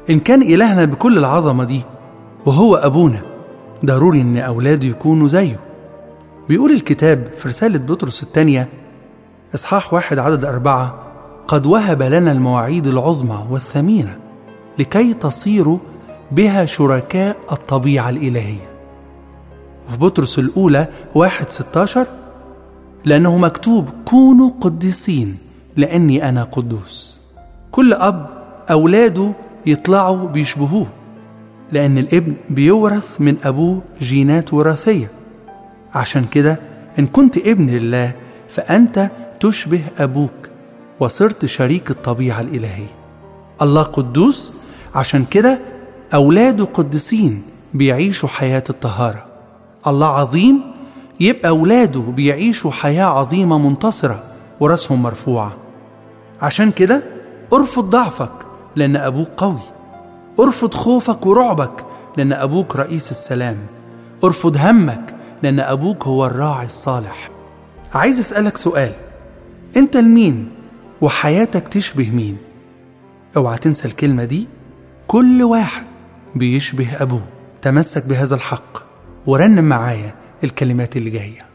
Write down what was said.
إن كان إلهنا بكل العظمة دي وهو أبونا ضروري إن أولاده يكونوا زيه بيقول الكتاب في رسالة بطرس الثانية إصحاح واحد عدد أربعة قد وهب لنا المواعيد العظمى والثمينة لكي تصيروا بها شركاء الطبيعة الإلهية وفي بطرس الأولى واحد ستاشر لأنه مكتوب كونوا قديسين لأني أنا قدوس كل أب أولاده يطلعوا بيشبهوه لأن الابن بيورث من أبوه جينات وراثية عشان كده إن كنت ابن لله فأنت تشبه أبوك وصرت شريك الطبيعة الإلهية الله قدوس عشان كده أولاده قديسين بيعيشوا حياة الطهارة الله عظيم يبقى أولاده بيعيشوا حياة عظيمة منتصرة وراسهم مرفوعة عشان كده ارفض ضعفك لأن أبوك قوي ارفض خوفك ورعبك لأن أبوك رئيس السلام ارفض همك لأن أبوك هو الراعي الصالح عايز أسألك سؤال أنت لمين وحياتك تشبه مين اوعى تنسى الكلمة دي كل واحد بيشبه أبوه تمسك بهذا الحق ورنم معايا الكلمات اللي جايه